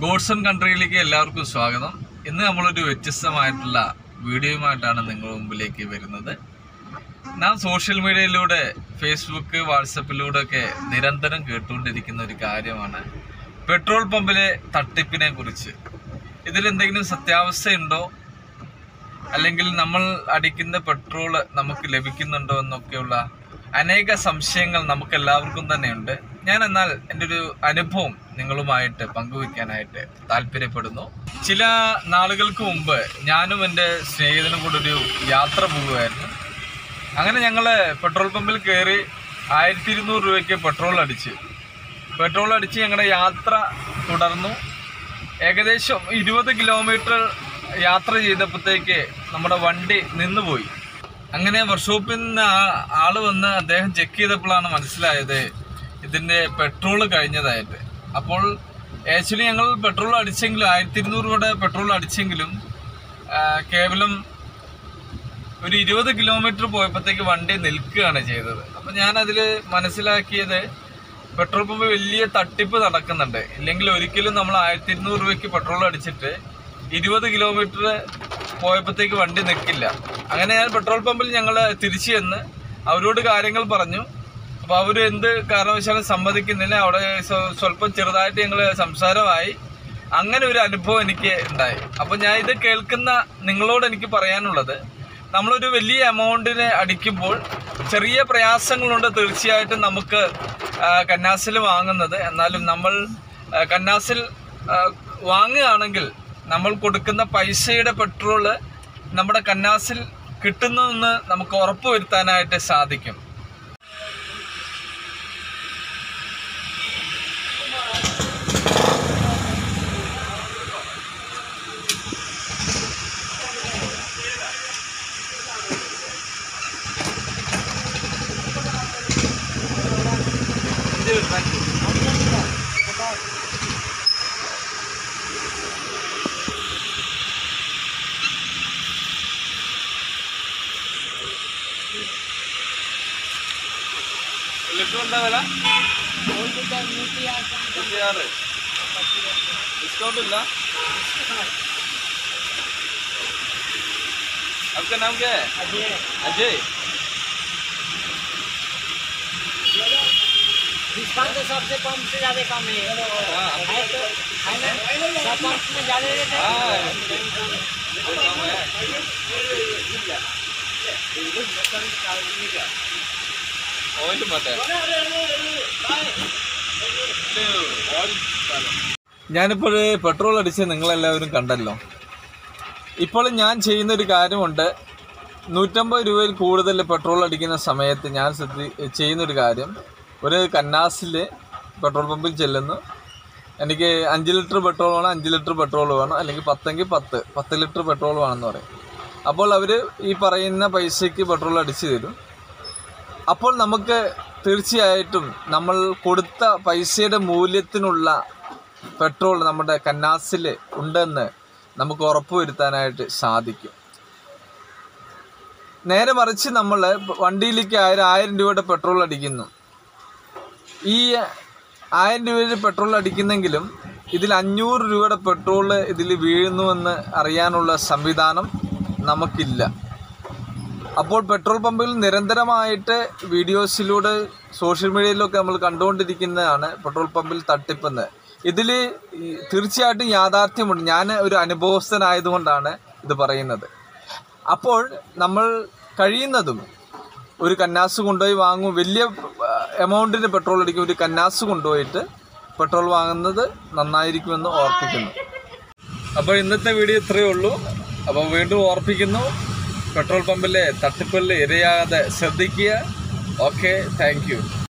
Godson കൺട്രിയിലേക്ക് എല്ലാവർക്കും സ്വാഗതം ഇന്ന് നമ്മളൊരു വ്യത്യസ്തമായിട്ടുള്ള വീഡിയോയുമായിട്ടാണ് നിങ്ങളുടെ മുമ്പിലേക്ക് വരുന്നത് നാം സോഷ്യൽ മീഡിയയിലൂടെ ഫേസ്ബുക്ക് വാട്സപ്പിലൂടെ ഒക്കെ നിരന്തരം കേട്ടുകൊണ്ടിരിക്കുന്ന ഒരു കാര്യമാണ് പെട്രോൾ പമ്പിലെ തട്ടിപ്പിനെ കുറിച്ച് ഇതിലെന്തെങ്കിലും സത്യാവസ്ഥയുണ്ടോ അല്ലെങ്കിൽ നമ്മൾ അടിക്കുന്ന പെട്രോൾ നമുക്ക് ലഭിക്കുന്നുണ്ടോ എന്നൊക്കെയുള്ള അനേക സംശയങ്ങൾ നമുക്ക് എല്ലാവർക്കും തന്നെയുണ്ട് ഞാൻ എന്നാൽ എൻ്റെ ഒരു അനുഭവം നിങ്ങളുമായിട്ട് പങ്കുവയ്ക്കാനായിട്ട് താല്പര്യപ്പെടുന്നു ചില നാളുകൾക്ക് മുമ്പ് ഞാനും എൻ്റെ സ്നേഹിതനും കൂടെ ഒരു യാത്ര പോവുകയായിരുന്നു അങ്ങനെ ഞങ്ങൾ പെട്രോൾ പമ്പിൽ കയറി ആയിരത്തി ഇരുന്നൂറ് രൂപയ്ക്ക് പെട്രോൾ അടിച്ച് പെട്രോൾ അടിച്ച് ഞങ്ങളുടെ യാത്ര തുടർന്നു ഏകദേശം ഇരുപത് കിലോമീറ്റർ യാത്ര ചെയ്തപ്പോഴത്തേക്ക് നമ്മുടെ വണ്ടി നിന്നുപോയി അങ്ങനെ വർക്ക്ഷോപ്പിൽ നിന്ന് ആ- ആള് വന്ന് അദ്ദേഹം ചെക്ക് ചെയ്തപ്പോഴാണ് മനസ്സിലായത് ഇതിന്റെ പെട്രോൾ കഴിഞ്ഞതായിട്ട് അപ്പോൾ ആക്ച്വലി ഞങ്ങൾ പെട്രോൾ അടിച്ചെങ്കിലും ആയിരത്തി ഇരുന്നൂറ് രൂപയുടെ പെട്രോൾ അടിച്ചെങ്കിലും ആ, കേവലം ഒരു ഇരുപത് കിലോമീറ്റർ പോയപ്പോഴത്തേക്ക് വണ്ടി നിൽക്കുകയാണ് ചെയ്തത് അപ്പൊ ഞാൻ അതിൽ മനസ്സിലാക്കിയത് പെട്രോൾ പമ്പ് വലിയ തട്ടിപ്പ് നടക്കുന്നുണ്ട് ഇല്ലെങ്കിൽ ഒരിക്കലും നമ്മൾ ആയിരത്തി ഇരുന്നൂറ് രൂപയ്ക്ക് പെട്രോൾ അടിച്ചിട്ട് ഇരുപത് കിലോമീറ്റർ പോയപ്പോഴത്തേക്ക് വണ്ടി നിൽക്കില്ല അങ്ങനെ ഞാൻ പെട്രോൾ പമ്പിൽ ഞങ്ങൾ തിരിച്ചു ചെന്ന് അവരോട് കാര്യങ്ങൾ പറഞ്ഞു അപ്പോൾ അവർ എന്ത് കാരണവശാലും സമ്മതിക്കുന്നില്ല അവിടെ സ്വ- സ്വല്പം ചെറുതായിട്ട് ഞങ്ങൾ സംസാരമായി അങ്ങനെ ഒരു അനുഭവം എനിക്ക് ഉണ്ടായി അപ്പോൾ ഞാൻ ഇത് കേൾക്കുന്ന നിങ്ങളോട് എനിക്ക് പറയാനുള്ളത് നമ്മളൊരു വലിയ എമൗണ്ടിന് അടിക്കുമ്പോൾ ചെറിയ പ്രയാസങ്ങളുണ്ട് തീർച്ചയായിട്ടും നമുക്ക് ആ, കന്നാസിൽ വാങ്ങുന്നത് എന്നാലും നമ്മൾ ആ, കന്നാസിൽ ആ, വാങ്ങുകയാണെങ്കിൽ നമ്മൾ കൊടുക്കുന്ന പൈസയുടെ പെട്രോള് നമ്മുടെ കന്നാസിൽ കിട്ടുന്നുവെന്ന് നമുക്ക് ഉറപ്പ് വരുത്താനായിട്ട് സാധിക്കും ലിറ്റർ എന്താ വില ഇരുപത്തിയാറ് ഡിസ്കൗണ്ട് ഇല്ല आपका नाम क्या है अजय डिस्काउंट तो सबसे कम से ज्यादा कम है हाँ है तो है ना सब पंप में ज्यादा रेट है हाँ ये कम है ഓയിലും മറ്റേ ഞാനിപ്പോൾ പെട്രോൾ അടിച്ച് നിങ്ങളെല്ലാവരും കണ്ടല്ലോ ഇപ്പോൾ ഞാൻ ചെയ്യുന്ന ഒരു കാര്യമുണ്ട് നൂറ്റമ്പത് രൂപയിൽ കൂടുതൽ പെട്രോൾ അടിക്കുന്ന സമയത്ത് ഞാൻ ശ്രദ്ധി ചെയ്യുന്നൊരു കാര്യം ഒരു കന്നാസിൽ പെട്രോൾ പമ്പിൽ ചെല്ലുന്നു എനിക്ക് അഞ്ച് ലിറ്റർ പെട്രോൾ വേണം അഞ്ച് ലിറ്റർ പെട്രോൾ വേണം അല്ലെങ്കിൽ പത്തെങ്കിൽ പത്ത് പത്ത് ലിറ്റർ പെട്രോൾ വേണമെന്ന് പറയും അപ്പോൾ അവർ ഈ പറയുന്ന പൈസയ്ക്ക് പെട്രോൾ അടിച്ചു തരും അപ്പോൾ നമുക്ക് തീർച്ചയായിട്ടും നമ്മൾ കൊടുത്ത പൈസയുടെ മൂല്യത്തിനുള്ള പെട്രോൾ നമ്മുടെ കന്നാസിൽ ഉണ്ടെന്ന് നമുക്ക് ഉറപ്പുവരുത്താനായിട്ട് സാധിക്കും നേരെ മറിച്ച് നമ്മൾ വണ്ടിയിലേക്ക് ആയിരം ആയിരം രൂപയുടെ പെട്രോൾ അടിക്കുന്നു ഈ ആയിരം രൂപയുടെ പെട്രോൾ അടിക്കുന്നെങ്കിലും ഇതിൽ അഞ്ഞൂറ് രൂപയുടെ പെട്രോൾ ഇതിൽ വീഴുന്നുവെന്ന് അറിയാനുള്ള സംവിധാനം നമുക്കില്ല അപ്പോൾ പെട്രോൾ പമ്പിൽ നിരന്തരമായിട്ട് വീഡിയോസിലൂടെ സോഷ്യൽ മീഡിയയിലൊക്കെ നമ്മൾ കണ്ടുകൊണ്ടിരിക്കുന്നതാണ് പെട്രോൾ പമ്പിൽ തട്ടിപ്പെന്ന് ഇതിൽ തീർച്ചയായിട്ടും യാഥാർത്ഥ്യമുണ്ട് ഞാൻ ഒരു അനുഭവസ്ഥനായതുകൊണ്ടാണ് ഇത് പറയുന്നത് അപ്പോൾ നമ്മൾ കഴിയുന്നതും ഒരു കന്നാസ് കൊണ്ടുപോയി വാങ്ങും വലിയ എമൗണ്ടിന് പെട്രോൾ അടിക്കും ഒരു കന്നാസ് കൊണ്ടുപോയിട്ട് പെട്രോൾ വാങ്ങുന്നത് നന്നായിരിക്കുമെന്ന് ഓർപ്പിക്കുന്നു അപ്പോൾ ഇന്നത്തെ വീഡിയോ ഇത്രയേ ഉള്ളൂ അപ്പോൾ വീണ്ടും ഓർപ്പിക്കുന്നു പെട്രോൾ പമ്പിലെ തട്ടിപ്പുകളിൽ ഇരയാതെ ശ്രദ്ധിക്കുക ഓക്കെ താങ്ക്